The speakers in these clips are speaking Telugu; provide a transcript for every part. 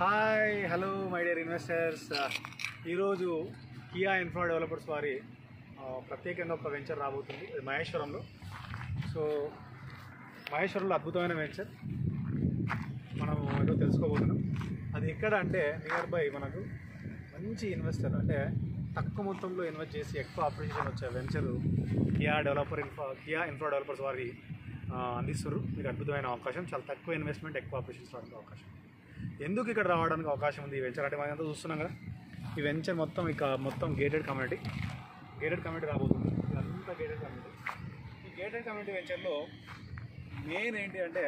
hi hello my dear investors ఈరోజు కియా ఇన్ఫ్రా డెవలపర్స్ వారి ఆ, ప్రత్యేకంగా ఒక వెంచర్ రాబోతుంది ఇది మహేశ్వరంలో సో మహేశ్వరంలో అద్భుతమైన వెంచర్ మనం ఏదో తెలుసుకోబోతున్నాం అది ఎక్కడ అంటే నియర్ బై మనకు మంచి ఇన్వెస్టర్ అంటే తక్కువ మొత్తంలో ఇన్వెస్ట్ చేసి ఎక్కువ అప్రిషియేషన్ వచ్చే venture Kia developer infra Kia infra developers వారి ఆ, అందిస్తారు మీకు అద్భుతమైన అవకాశం చాలా తక్కువ ఇన్వెస్ట్మెంట్ ఎక్కువ అప్రిషియేషన్ రావడానికి అవకాశం ఎందుకు ఇక్కడ రావడానికి అవకాశం ఉంది ఈ వెంచర్ అంటే మనం అంతా చూస్తున్నాం కదా ఈ వెంచర్ మొత్తం ఇక మొత్తం గేటెడ్ కమ్యూనిటీ గేటెడ్ కమ్యూనిటీ రాబోతుంది ఇదంతా గేటెడ్ కమ్యూనిటీ ఈ గేటెడ్ కమ్యూనిటీ వెంచర్లో మెయిన్ ఏంటి అంటే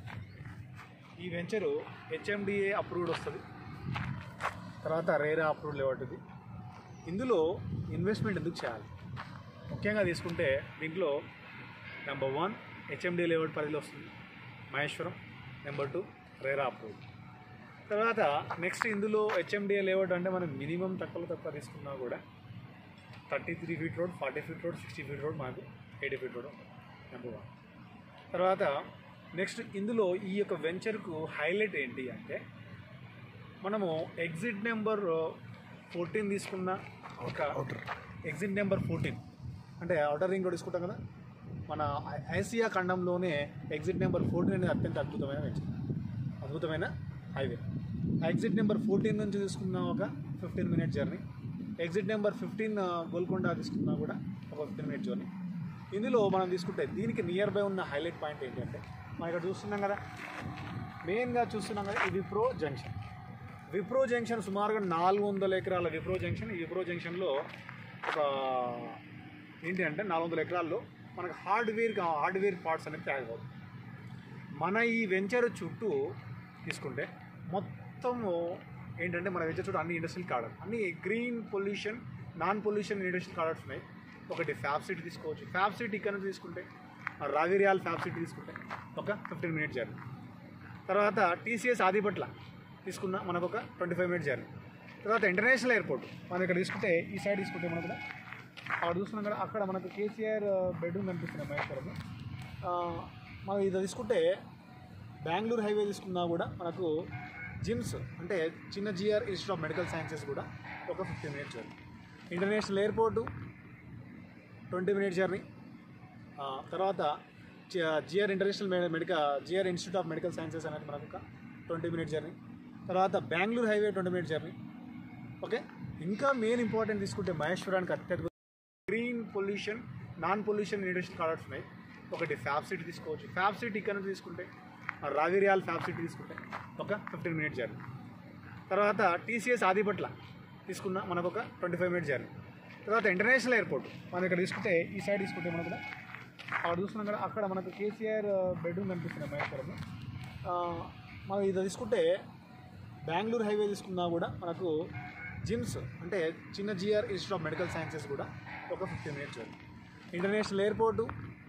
ఈ వెంచరు హెచ్ఎండిఏ అప్రూవ్డ్ వస్తుంది తర్వాత రేరా అప్రూవ్డ్ లేవట్టుది ఇందులో ఇన్వెస్ట్మెంట్ ఎందుకు చేయాలి ముఖ్యంగా తీసుకుంటే దీంట్లో నెంబర్ వన్ హెచ్ఎండి లేఅవుట్ పరిధిలో వస్తుంది Maheshwaram number two RERA approved తర్వాత నెక్స్ట్ ఇందులో హెచ్ఎండిఏ లేఅవుట్ అంటే మనం మినిమం తక్కువ తక్కువ తీసుకున్నా కూడా thirty three feet road forty feet road sixty feet road మనకు eighty feet road number one తర్వాత నెక్స్ట్ ఇందులో ఈ యొక్క వెంచర్కు హైలైట్ ఏంటి అంటే మనము ఎగ్జిట్ నెంబర్ ఫోర్టీన్ తీసుకున్న ఒక ఎగ్జిట్ నెంబర్ ఫోర్టీన్ అంటే అవుటర్ రింగ్ రోడ్ తీసుకుంటాం కదా మన ఐ- ఐసియా ఖండంలోనే ఎగ్జిట్ నెంబర్ ఫోర్టీన్ అనేది అత్యంత అద్భుతమైన వెంచర్ అద్భుతమైన హైవే ఆ ఎగ్జిట్ నెంబర్ ఫోర్టీన్ నుంచి తీసుకున్న ఒక fifteen minute journey exit number fifteen Golconda తీసుకున్నా కూడా ఒక ఫిఫ్టీన్ మినిట్ జర్నీ ఇందులో మనం తీసుకుంటే దీనికి నియర్ బై ఉన్న హైలైట్ పాయింట్ ఏంటంటే మనం ఇక్కడ చూస్తున్నాం కదా మెయిన్గా చూస్తున్నాం కదా ఈ విప్రో జంక్షన్ విప్రో జంక్షన్ సుమారుగా నాలుగు వందల ఎకరాల విప్రో జంక్షన్ ఈ విప్రో జంక్షన్లో ఒక ఏంటి అంటే నాలుగు వందల ఎకరాల్లో మనకు హార్డ్వేర్ హార్డ్వేర్ పార్ట్స్ అనేవి తయారవుతుంది మన ఈ వెంచర్ చుట్టూ తీసుకుంటే మొత్తము ఏంటంటే మన వెంచర్ చుట్టూ అన్ని ఇండస్ట్రియల్ కార్డర్ అన్ని green pollution non pollution industrial corridors ఉన్నాయి ఒకటి ఫ్యాబ్ సిటీ తీసుకోవచ్చు ఫ్యాబ్ సిటీ ఇక్కడ నుంచి తీసుకుంటే రావిరియాల్ ఫ్యాబ్ సిటీ తీసుకుంటే ఒక ఫిఫ్టీన్ మినిట్ జర్నీ తర్వాత టీసీఎస్ ఆదిపట్ల తీసుకున్న మనకు ఒక ట్వంటీ ఫైవ్ మినిట్స్ జర్నీ తర్వాత ఇంటర్నేషనల్ ఎయిర్పోర్ట్ మనం ఇక్కడ తీసుకుంటే ఈ సైడ్ తీసుకుంటే మనకు కూడా అక్కడ చూస్తున్నాం కదా అక్కడ మనకు కేసీఆర్ బెడ్రూమ్ కనిపిస్తుంది మహేశ్వరంలో ఆ, మనం ఇది తీసుకుంటే బెంగళూరు హైవే తీసుకున్నా కూడా మనకు జిమ్స్ అంటే చిన్న GR institute of medical sciences కూడా ఒక fifteen minutes journey international airport twenty minutes journey ఆ, తర్వాత జిఆర్ ఇంటర్నేషనల్ మె- medical GR institute of medical sciences అనేది మనకు ఒక ట్వంటీ మినిట్ జర్నీ తర్వాత Bengaluru highway twenty minute journey okay ఇంకా మెయిన్ ఇంపార్టెంట్ తీసుకుంటే మహేశ్వరానికి అత్యద్భుత green pollution non pollution industrial corridors ఉన్నాయి ఒకటి ఫ్యాబ్ సిటీ తీసుకోవచ్చు ఫ్యాబ్ సిటీ ఇక్కడ నుంచి తీసుకుంటే రావిరియాల్ ఫ్యాబ్ సిటీ తీసుకుంటే ఒక ఫిఫ్టీన్ మినిట్ జర్నీ తర్వాత టీసీఎస్ ఆదిపట్ల తీసుకున్న మనకు ఒక ట్వంటీ ఫైవ్ మినిట్ జర్నీ తర్వాత ఇంటర్నేషనల్ ఎయిర్పోర్ట్ మనం ఇక్కడ తీసుకుంటే ఈ సైడ్ తీసుకుంటే మనకు కూడా అక్కడ చూస్తున్నాం కదా అక్కడ మనకు కేసీఆర్ బెడ్రూమ్ కనిపిస్తుంది మహేశ్వరంలో ఆ, మనం ఇది తీసుకుంటే బెంగళూరు హైవే తీసుకున్నా కూడా మనకు జిమ్స్ అంటే చిన్న GR institute of medical sciences కూడా ఒక fifteen minutes journey international airport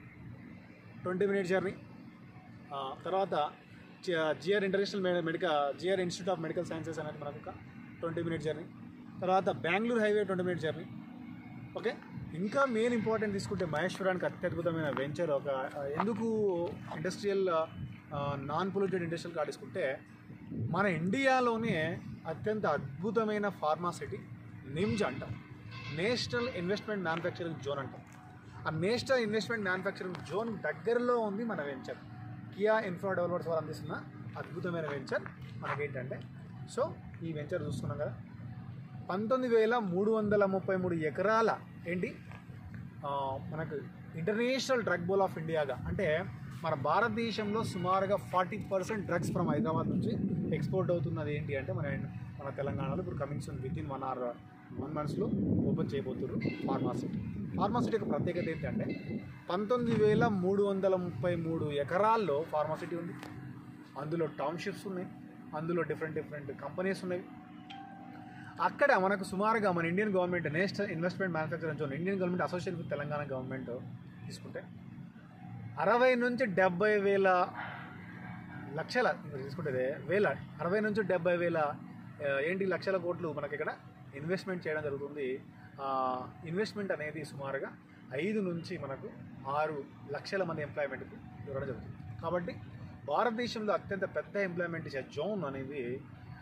twenty minute journey ఆ, తర్వాత జిఆర్ ఇంటర్నేషనల్ మె- medical GR institute of medical sciences అనేది మనకు ఒక ట్వంటీ మినిట్ జర్నీ తర్వాత Bengaluru highway twenty minute journey okay ఇంకా మెయిన్ ఇంపార్టెంట్ తీసుకుంటే మహేశ్వరానికి అత్యద్భుతమైన వెంచర్ ఒక ఆ, ఎందుకు industrial non polluted industrial corridor తీసుకుంటే మన ఇండియాలోనే అత్యంత అద్భుతమైన ఫార్మాసిటీ నిమ్జ్ అంటాం నేషనల్ ఇన్వెస్ట్మెంట్ మ్యానుఫ్యాక్చరింగ్ జోన్ అంటాం ఆ నేషనల్ ఇన్వెస్ట్మెంట్ మ్యానుఫ్యాక్చరింగ్ జోన్ దగ్గరలో ఉంది మన వెంచర్ కియా ఇన్ఫ్రా డెవలపర్స్ వారు అందిస్తున్న అద్భుతమైన వెంచర్ మనకేంటంటే సో ఈ వెంచర్ చూస్తున్నాం కదా పంతొమ్మిది వేల మూడు వందల ముప్పై మూడు ఎకరాల ఏంటి ఆ, మనకు ఇంటర్నేషనల్ డ్రగ్ బోల్ ఆఫ్ ఇండియాగా అంటే మన భారతదేశంలో సుమారుగా forty percent drugs from Hyderabad నుంచి ఎక్స్పోర్ట్ అవుతున్నది ఏంటి అంటే మన మన తెలంగాణలో ఇప్పుడు coming soon with in one hour one మంత్స్లో ఓపెన్ చేయబోతున్నారు ఫార్మాసిటీ ఫార్మాసిటీ యొక్క ప్రత్యేకత ఏంటంటే పంతొమ్మిది వేల మూడు వందల ముప్పై మూడు ఎకరాల్లో ఫార్మాసిటీ ఉంది అందులో టౌన్షిప్స్ ఉన్నాయి అందులో డిఫరెంట్ డిఫరెంట్ కంపెనీస్ ఉన్నాయి అక్కడ మనకు సుమారుగా మన Indian government national investment manufacturing zone Indian government associate with Telangana government తీసుకుంటే అరవై నుంచి డెబ్బై వేల లక్షల ఇప్పుడు తీసుకుంటే వేల అరవై నుంచి డెబ్బై వేల ఆ, ఏంటి లక్షల కోట్లు మనకి ఇక్కడ ఇన్వెస్ట్మెంట్ చేయడం జరుగుతుంది ఆ, ఇన్వెస్ట్మెంట్ అనేది సుమారుగా ఐదు నుంచి మనకు ఆరు లక్షల మంది ఎంప్లాయ్మెంట్కి ఇవ్వడం జరుగుతుంది కాబట్టి భారతదేశంలో అత్యంత పెద్ద ఎంప్లాయ్మెంట్ ఇచ్చే జోన్ అనేది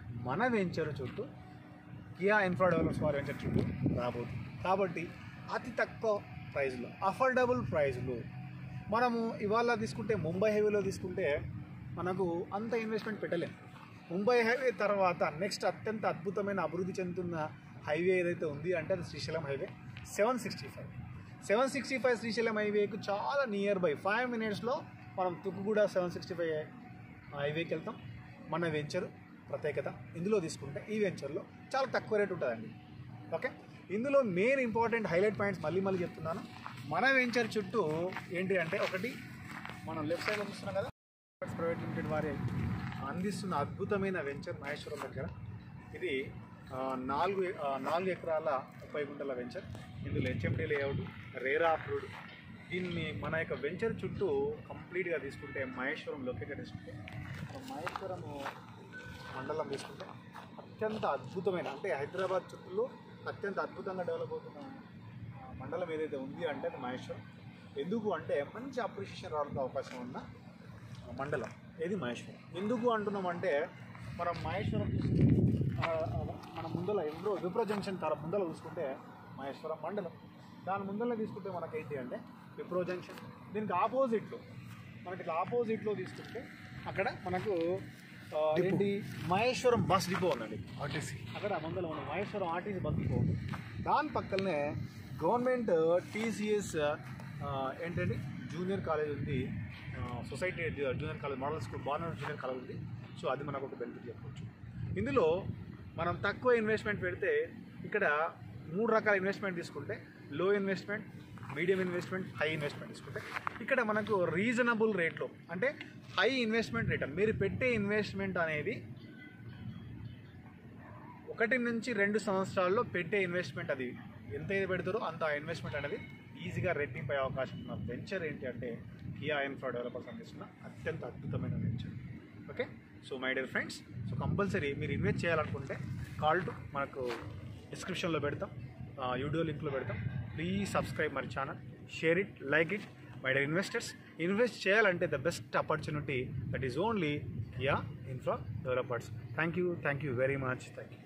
మన వెంచర్ చుట్టూ కియా ఇన్ఫ్రా డెవలప్స్ వారి వెంచర్ చుట్టూ రాబోతుంది కాబట్టి అతి తక్కువ ప్రైస్లో అఫోర్డబుల్ ప్రైస్లో మనము ఇవాళ తీసుకుంటే ముంబై హైవేలో తీసుకుంటే మనకు అంత ఇన్వెస్ట్మెంట్ పెట్టలేం ముంబై హైవే తర్వాత నెక్స్ట్ అత్యంత అద్భుతమైన అభివృద్ధి చెందుతున్న హైవే ఏదైతే ఉంది అంటే అది Srisailam highway seven sixty five seven sixty five Srisailam హైవేకు చాలా నియర్ బై ఫైవ్ మినిట్స్లో మనం తుక్కుగూడ సెవెన్ సిక్స్టీ ఫైవ్ హైవేకి వెళ్తాం మన వెంచర్ ప్రత్యేకత ఇందులో తీసుకుంటే ఈ వెంచర్లో చాలా తక్కువ రేట్ ఉంటుందండి ఓకే ఇందులో మెయిన్ ఇంపార్టెంట్ హైలైట్ పాయింట్స్ మళ్ళీ మళ్ళీ చెప్తున్నాను మన వెంచర్ చుట్టూ ఏంటి అంటే ఒకటి మనం లెఫ్ట్ సైడ్లో చూస్తున్నాం కదా ప్రైవేట్ లిమిటెడ్ వారి అందిస్తున్న అద్భుతమైన వెంచర్ మహేశ్వరం దగ్గర ఇది ఆ, నాలుగు ఆ, నాలుగు ఎకరాల ముప్పై గుంటల వెంచర్ ఇందులో హెచ్ఎండి లేఅవుట్ రేరా అప్రూవ్డ్ దీన్ని మన యొక్క వెంచర్ చుట్టూ కంప్లీట్గా తీసుకుంటే మహేశ్వరం లొకేటెడ్ తీసుకుంటే మనం మహేశ్వరము మండలం తీసుకుంటే అత్యంత అద్భుతమైన అంటే హైదరాబాద్ చుట్టూలో అత్యంత అద్భుతంగా డెవలప్ అవుతున్న ఆ, మండలం ఏదైతే ఉంది అంటే అది మహేశ్వరం ఎందుకు అంటే మంచి అప్రిషియేషన్ రావడానికి అవకాశం ఉన్న మండలం ఏది మహేశ్వరం ఎందుకు అంటున్నాం అంటే మనం మహేశ్వరం చూస్తే, ఆ, ఆ, మన ముందల ఎంబ్రో విప్రో జంక్షన్ తర ముందల చూసుకుంటే మహేశ్వరం మండలం దాని ముందర తీసుకుంటే మనకేంటి అంటే విప్రో జంక్షన్ దీనికి ఆపోజిట్లో మనకి ఇట్లా ఆపోజిట్లో తీసుకుంటే అక్కడ మనకు ఆ, ఏంటి మహేశ్వరం బస్ డిపో ఉందండి ఆర్టీసీ అక్కడ ముందర ఉన్న మహేశ్వరం ఆర్టీసీ బస్ డిపో ఉంది దాని పక్కనే గవర్నమెంట్ టీసీఎస్ ఏంటంటే జూనియర్ కాలేజ్ ఉంది ఆ, society junior college model school బార్నర్ జూనియర్ కాలేజ్ ఉంది సో అది మనకు ఒక బెనిఫిట్ చెప్పవచ్చు ఇందులో మనం తక్కువ ఇన్వెస్ట్మెంట్ పెడితే ఇక్కడ మూడు రకాల ఇన్వెస్ట్మెంట్ తీసుకుంటే low investment medium investment high investment తీసుకుంటే ఇక్కడ మనకు రీజనబుల్ రేట్లో అంటే హై ఇన్వెస్ట్మెంట్ రిటర్న్ మీరు పెట్టే ఇన్వెస్ట్మెంట్ అనేది ఒకటి నుంచి రెండు సంవత్సరాల్లో పెట్టే ఇన్వెస్ట్మెంట్ అది ఎంత అయితే పెడతారో అంత ఇన్వెస్ట్మెంట్ అనేది ఈజీగా రెట్టింపై అవకాశం ఉన్న వెంచర్ ఏంటి అంటే కియా ఇన్ఫ్రా డెవలపర్స్ అందిస్తున్న అత్యంత అద్భుతమైన venture okay so my dear friends so compulsory మీరు ఇన్వెస్ట్ చేయాలనుకుంటే కాల్ టు మనకు డిస్క్రిప్షన్లో పెడతాం యూడియో లింక్లో పెడతాం please subscribe my channel share it like it my dear investors invest చేయాలంటే the best opportunity that is only Kia infra developers thank you thank you very much thank you